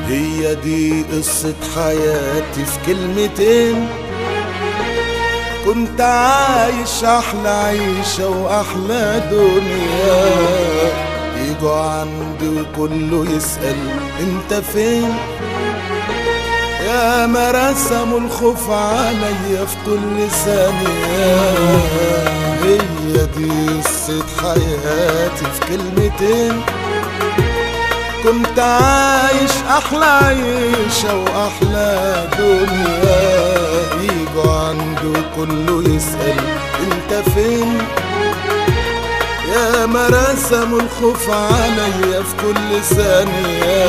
هي دي قصة حياتي في كلمتين كنت عايش أحلى عيشة وأحلى دنيا يجوا عندي وكله يسأل انت فين يا ما رسموا الخوف عليا في كل ثانية هي دي قصة حياتي في كلمتين كنت عايش أحلى عيشة وأحلى دنيا يجوا عنده كله يسأل انت فين يا ما رسموا الخوف عليا في كل ثانية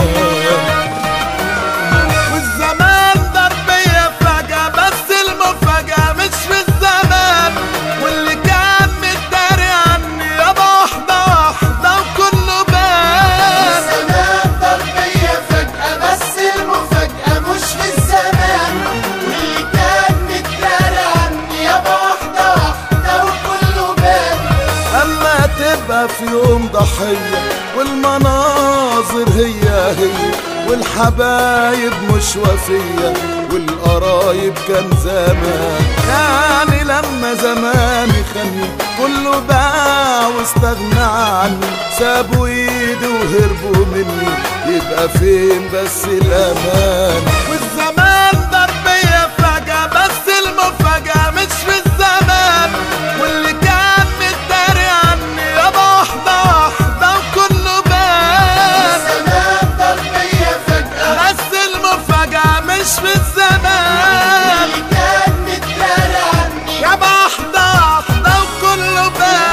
والزمان ضربية فجأة بس المفاجأة مش في الزمان واللي كان متداري عني يابا واحدة واحدة وكله بان زمان ضربية فجأة بس المفاجأة مش في الزمان واللي كان متداري عني يابا واحدة واحدة وكله بان اما تبقى في يوم ضحية والمناظر هي هي والحبايب مش وفية والقرايب كان زمان يعني لما زماني خاني كله باع واستغنى عني سابوا ايدي وهربوا مني يبقى فين بس الامان والزمان ضربية فجأة بس المفاجأة مش في الزمان واللي كان متداري عني يابا واحدة واحدة وكله بان زمان ضربية فجأة بس المفاجأة مش في الزمان اللي كان متداري عني يابا واحدة واحدة وكله بان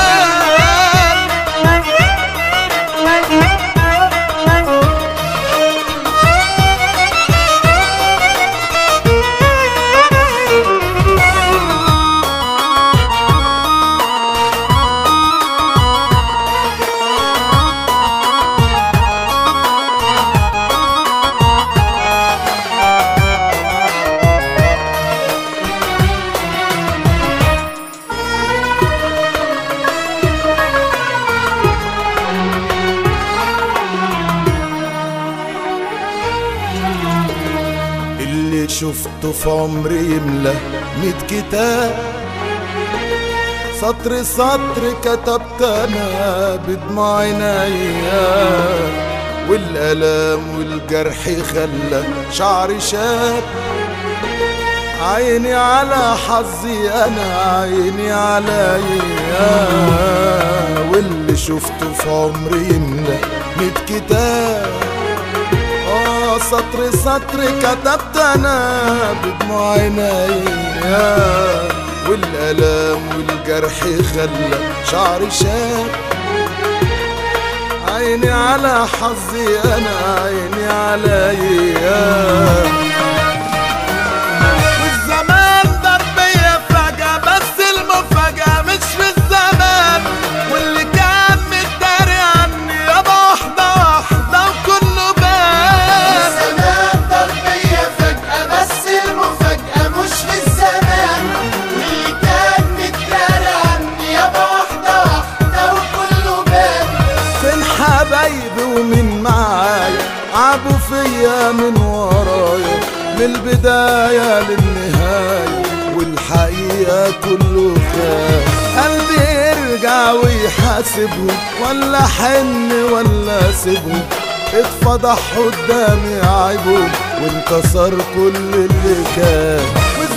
اللي شفته في عمري يملى ميت كتاب سطر سطر كتبت انا بدموع عينيا والالام والجرح خلى شعري شاب عيني على حظي انا عيني عليا واللي شفته في عمري يملى ميت كتاب اه سطر سطر كتبت انا بدموع عينيا والالام والجرح خلى شعري شاب عيني على حظي انا عيني عليا والزمان ضربية فجأة بس المفاجأة مش في الزمان واللي كان متداري عني يابا واحدة واحدة وكله بان زمان ضربية فجأة بس المفاجأة مش في الزمان واللي كان متداري عني يابا واحدة واحدة وكله بان فين حبايبي ومين معايا عابوا فيا من ورايا من البداية للنهاية والحقيقة كله خاف قلبي يرجع ويحاسبهم ولا حن ولا سيبهم اتفضح قدامي عيبهم وانكسر كل اللي كان